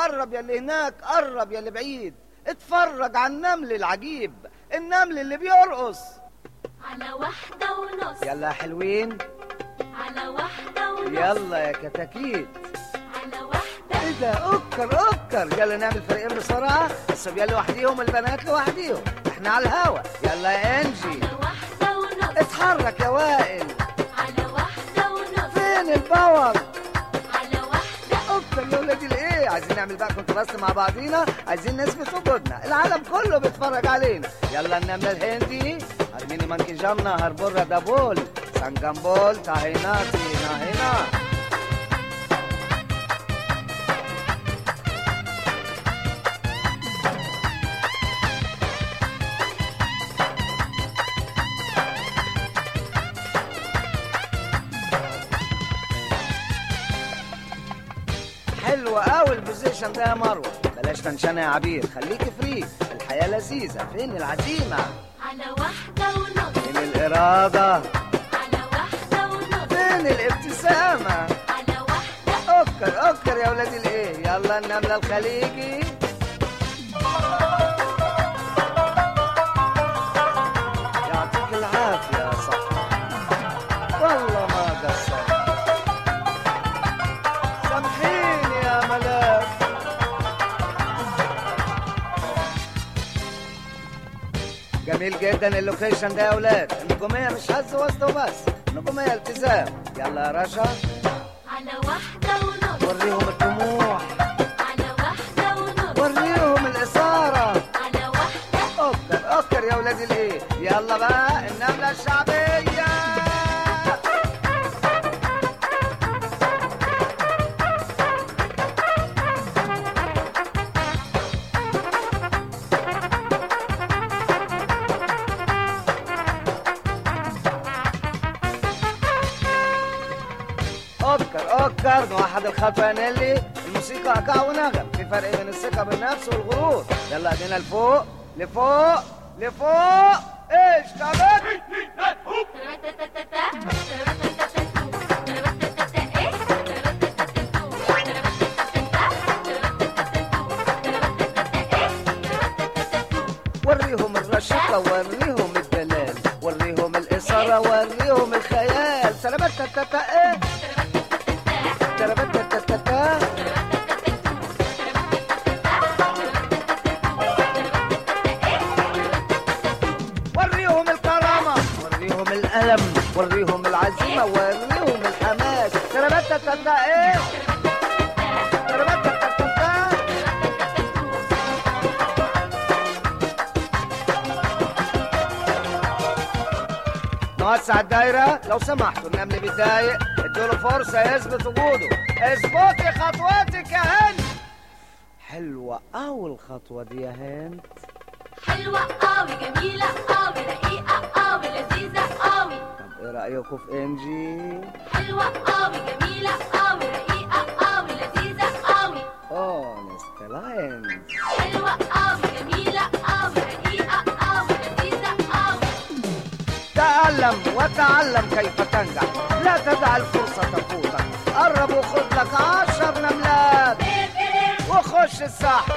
قرب يا اللي هناك قرب يا اللي بعيد اتفرج على النمل العجيب النمل اللي بيرقص على واحدة ونص يلا يا حلوين على واحدة ونص يلا يا كتاكيت على واحدة ايه ده اوكر اوكر يلا نعمل فريقين بسرعه الصبيان لوحديهم البنات لوحديهم احنا على الهوا يلا يا انجي على واحدة ونص اتحرك يا وائل على واحدة ونص فين الباور على واحدة اوكر يا ولادي الايه عايزين نعمل بقى كونتراست مع بعضينا عايزين نثبت وجودنا العالم كله بيتفرج علينا يلا النمله الهندي هرميني مانكي جامنا هربورة دابول سانجامبول تاهيناتي ناهينا حلوة قوي البوزيشن ده يا مروة بلاش تنشنة يا عبير خليكي فري الحياة لذيذة فين العزيمة على واحدة ونص فين الإرادة على واحدة ونص فين الابتسامة على واحدة أوكر أوكر يا ولادي الإيه يلا النملة الخليجي يعطيك العافية يا صاحبي والله ما قصرت سامحيني يا ملاك جميل جدا اللوكيشن ده يا اولاد النجوميه مش هز وسط وبس النجوميه التزام يلا يا رشا على واحدة ونص وريهم الطموح على واحدة ونص وريهم الاثاره على واحدة اوكر اوكر يا ولاد الايه يلا بقى النمله الشعبيه اوكر اوكر نوحد الخطوه يا نيلي الموسيقى ايقاع ونغم في فرق بين الثقه بالنفس والغرور يلا ايدينا لفوق لفوق لفوق ايش كمان وريهم الرشاقة وريهم الدلال وريهم الإثارة وريهم الخيال سلامات تاتا ايه سلامات تاتا وريهم الكرامة وريهم الألم وريهم العزيمة وريهم الحماس سلامات تاتا ايه سلامات تاتا نوسع الدايرة لو سمحتوا النمل بيتضايق ادوله فرصة يثبت وجوده اثبتي خطواتك يا هند حلوة أوي الخطوة دي يا هند حلوة قوي جميلة قوي رقيقة قوي لذيذة قوي طب ايه رأيكم في انجي؟ حلوة قوي جميلة قوي رقيقة قوي لذيذة قوي اونست لاين حلوة قوي جميلة قوي رقيقة قوي لذيذة قوي تألم وتعلم كيف تنجح لا تدع الفرصة تفوتك قرب وخد لك عشر نملات وخش الساحة